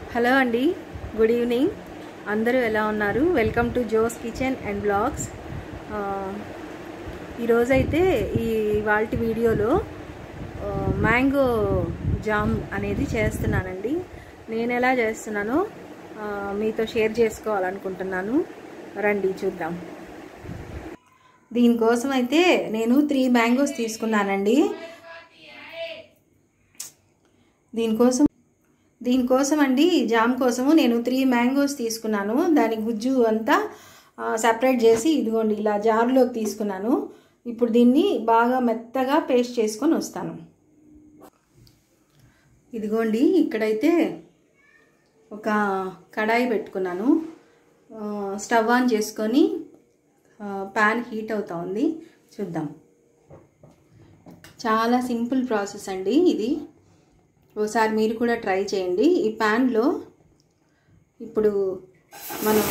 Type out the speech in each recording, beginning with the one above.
Hello అండి good evening అందరూ ఎలా ఉన్నారు welcome to Jo's kitchen and blogs ఈరోజైతే ఈ వాల్టి వీడియోలో మ్యాంగో జామ్ అనేది చేస్తున్నానండి నేను ఎలా చేస్తున్నానో ఆ, మీతో షేర్ చేసుకోవాలనుకుంటున్నాను రండి చూద్దాం దీనికోసం అయితే నేను త్రీ మ్యాంగోస్ తీసుకున్నానండి దీనికోసం దీనికోసం అండి జామ్ కోసము నేను త్రీ మ్యాంగోస్ తీసుకున్నాను దాని గుజ్జు అంతా సపరేట్ చేసి ఇదిగోండి ఇలా జార్లోకి తీసుకున్నాను ఇప్పుడు దీన్ని బాగా మెత్తగా పేస్ట్ చేసుకొని వస్తాను ఇదిగోండి ఇక్కడైతే ఒక కడాయి పెట్టుకున్నాను ఆ, స్టవ్ ఆన్ చేసుకొని ఆ, ప్యాన్ హీట్ అవుతా ఉంది చూద్దాం చాలా సింపుల్ ప్రాసెస్ అండి ఇది ఒకసారి మీరు కూడా ట్రై చేయండి ఈ ప్యాన్లో ఇప్పుడు మనం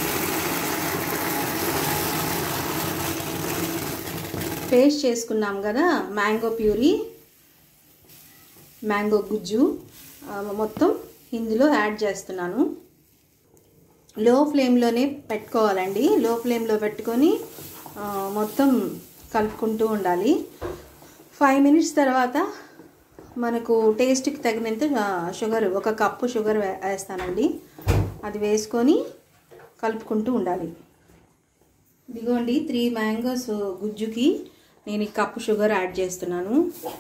పేస్ట్ చేసుకున్నాం కదా మ్యాంగో ప్యూరీ మ్యాంగో గుజ్జు ఆ, మొత్తం ఇందులో యాడ్ చేస్తున్నాను లో ఫ్లేమ్లోనే పెట్టుకోవాలండి లో ఫ్లేమ్లో పెట్టుకొని ఆ, మొత్తం కలుపుకుంటూ ఉండాలి ఫైవ్ మినిట్స్ తర్వాత మనకు టేస్ట్కి తగినంత ఆ, షుగర్ ఒక కప్పు షుగర్ వే- వేస్తానండి అది వేసుకొని కలుపుకుంటూ ఉండాలి ఇదిగోండి త్రీ మ్యాంగోస్ గుజ్జుకి నేను ఈ కప్పు షుగర్ యాడ్ చేస్తున్నాను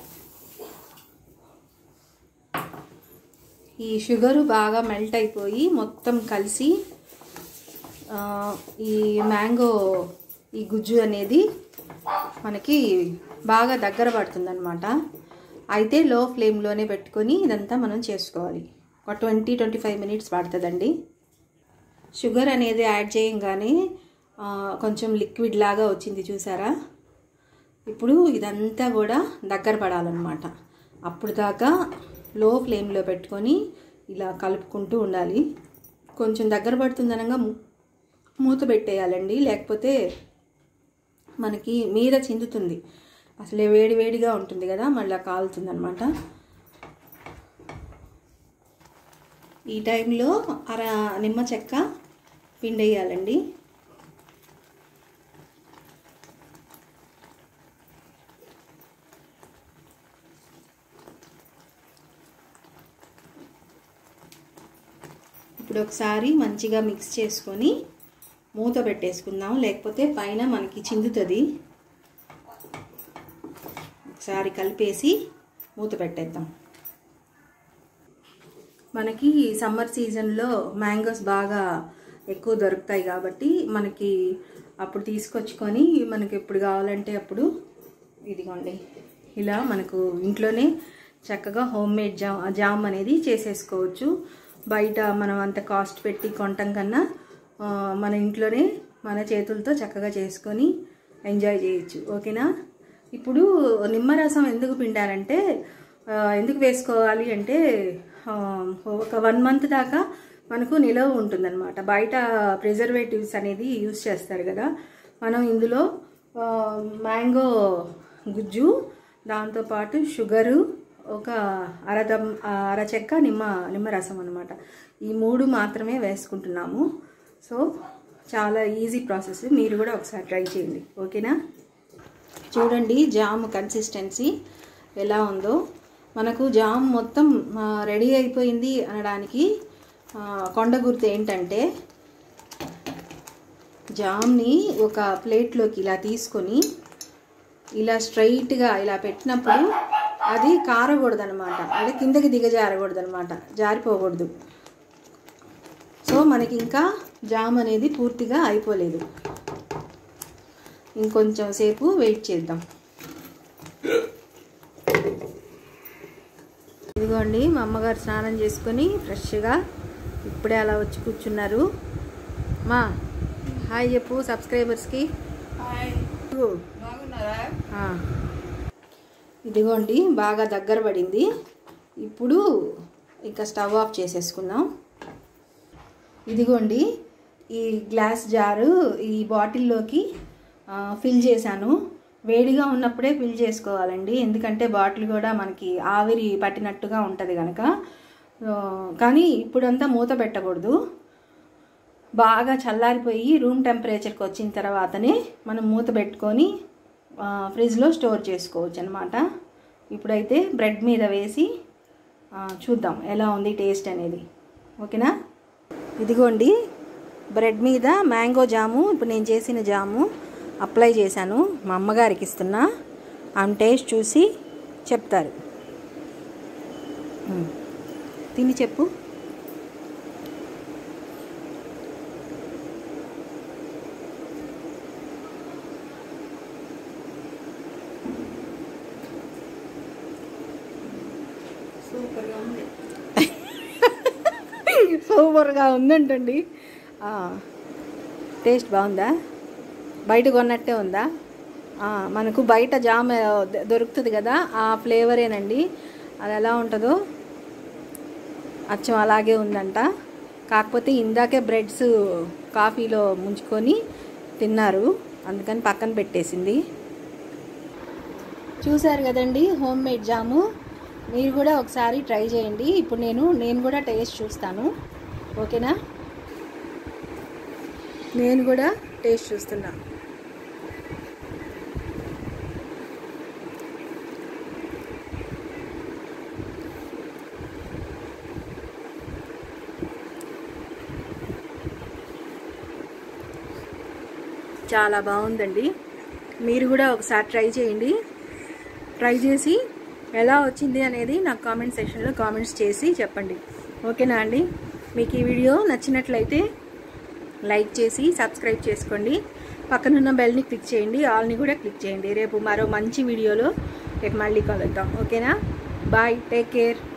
ఈ షుగరు బాగా మెల్ట్ అయిపోయి మొత్తం కలిసి ఆ, ఈ మ్యాంగో ఈ గుజ్జు అనేది మనకి బాగా దగ్గర పడుతుందన్నమాట అయితే లో ఫ్లేమ్లోనే పెట్టుకొని ఇదంతా మనం చేసుకోవాలి ఒక ట్వంటీ ట్వంటీ ఫైవ్ మినిట్స్ పడుతుందండి షుగర్ అనేది యాడ్ చేయంగానే ఆ, కొంచెం లిక్విడ్ లాగా వచ్చింది చూసారా ఇప్పుడు ఇదంతా కూడా దగ్గర పడాలన్నమాట అప్పుడు దాకా లో ఫ్లేమ్లో పెట్టుకొని ఇలా కలుపుకుంటూ ఉండాలి కొంచెం దగ్గర పడుతుందనగా ము- మూత పెట్టేయాలండి లేకపోతే మనకి మీద చిందుతుంది అసలే వేడి వేడిగా ఉంటుంది కదా మళ్ళీ కాలుతుంది అనమాట ఈ టైంలో అర నిమ్మ చెక్క పిండేయాలండి ఇప్పుడు ఒకసారి మంచిగా మిక్స్ చేసుకొని మూత పెట్టేసుకుందాం లేకపోతే పైన మనకి చిందుతుంది ఒకసారి కలిపేసి మూత పెట్టేద్దాం మనకి సమ్మర్ సీజన్లో మ్యాంగోస్ బాగా ఎక్కువ దొరుకుతాయి కాబట్టి మనకి అప్పుడు తీసుకొచ్చుకొని మనకి ఎప్పుడు కావాలంటే అప్పుడు ఇదిగోండి ఇలా మనకు ఇంట్లోనే చక్కగా హోమ్ మేడ్ జామ్ జామ్ అనేది చేసేసుకోవచ్చు బయట మనం అంత కాస్ట్ పెట్టి కొనటం కన్నా ఆ, మన ఇంట్లోనే మన చేతులతో చక్కగా చేసుకొని ఎంజాయ్ చేయొచ్చు ఓకేనా ఇప్పుడు నిమ్మరసం ఎందుకు పిండారంటే ఆ, ఎందుకు వేసుకోవాలి అంటే ఆ, ఒక వన్ మంత్ దాకా మనకు నిలవ ఉంటుందన్నమాట బయట ప్రిజర్వేటివ్స్ అనేది యూస్ చేస్తారు కదా మనం ఇందులో ఆ, మ్యాంగో గుజ్జు దాంతోపాటు షుగరు ఒక అరదం అరచెక్క నిమ్మ నిమ్మరసం అనమాట ఈ మూడు మాత్రమే వేసుకుంటున్నాము సో చాలా ఈజీ ప్రాసెస్ మీరు కూడా ఒకసారి ట్రై చేయండి ఓకేనా చూడండి జామ్ కన్సిస్టెన్సీ ఎలా ఉందో మనకు జామ్ మొత్తం ఆ, రెడీ అయిపోయింది అనడానికి ఆ, కొండ గుర్తు ఏంటంటే జామ్ని ఒక ప్లేట్లోకి ఇలా తీసుకొని ఇలా స్ట్రైట్గా ఇలా పెట్టినప్పుడు అది కారకూడదు అనమాట అంటే కిందకి దిగజారకూడదు అనమాట జారిపోకూడదు సో మనకి ఇంకా జామ్ అనేది పూర్తిగా అయిపోలేదు ఇంకొంచెం సేపు వెయిట్ చేద్దాం ఇదిగోండి మా అమ్మగారు స్నానం చేసుకొని ఫ్రెష్గా ఇప్పుడే అలా వచ్చి కూర్చున్నారు మా హాయ్ చెప్పు సబ్స్క్రైబర్స్కి ఆ. ఇదిగోండి బాగా దగ్గర పడింది ఇప్పుడు ఇంకా స్టవ్ ఆఫ్ చేసేసుకుందాం ఇదిగోండి ఈ గ్లాస్ జారు ఈ బాటిల్లోకి ఆ, ఫిల్ చేశాను వేడిగా ఉన్నప్పుడే ఫిల్ చేసుకోవాలండి ఎందుకంటే బాటిల్ కూడా మనకి ఆవిరి పట్టినట్టుగా ఉంటుంది కనుక ఆ, కానీ ఇప్పుడంతా మూత పెట్టకూడదు బాగా చల్లారిపోయి రూమ్ టెంపరేచర్కి వచ్చిన తర్వాతనే మనం మూత పెట్టుకొని ఆ, ఫ్రిడ్జ్లో స్టోర్ చేసుకోవచ్చు అనమాట ఇప్పుడైతే బ్రెడ్ మీద వేసి ఆ, చూద్దాం ఎలా ఉంది టేస్ట్ అనేది ఓకేనా ఇదిగోండి బ్రెడ్ మీద మ్యాంగో జాము ఇప్పుడు నేను చేసిన జాము అప్లై చేశాను మా అమ్మగారికి ఇస్తున్నా ఆమె టేస్ట్ చూసి చెప్తారు ఉమ్. తిని చెప్పు సూపర్గా ఉంది సూపర్గా ఉందంటండి ఆ, టేస్ట్ బాగుందా బయట కొన్నట్టే ఉందా ఆ, మనకు బయట జామ్ ఆ, దొ- దొరుకుతుంది కదా ఆ ఫ్లేవరేనండి అది ఎలా ఉంటుందో అచ్చం అలాగే ఉందంట కాకపోతే ఇందాకే బ్రెడ్స్ కాఫీలో ముంచుకొని తిన్నారు అందుకని పక్కన పెట్టేసింది చూశారు కదండి హోమ్ మేడ్ జాము మీరు కూడా ఒకసారి ట్రై చేయండి ఇప్పుడు నేను నేను కూడా టేస్ట్ చూస్తాను ఓకేనా నేను కూడా టేస్ట్ చూస్తున్నా చాలా బాగుందండి మీరు కూడా ఒకసారి ట్రై చేయండి ట్రై చేసి ఎలా వచ్చింది అనేది నాకు కామెంట్ సెక్షన్లో కామెంట్స్ చేసి చెప్పండి ఓకేనా అండి మీకు ఈ వీడియో నచ్చినట్లయితే లైక్ చేసి సబ్స్క్రైబ్ చేసుకోండి పక్కనున్న బెల్ని క్లిక్ చేయండి ఆల్ని కూడా క్లిక్ చేయండి రేపు మరో మంచి వీడియోలో రేపు మళ్ళీ కలుద్దాం ఓకేనా బాయ్ టేక్ కేర్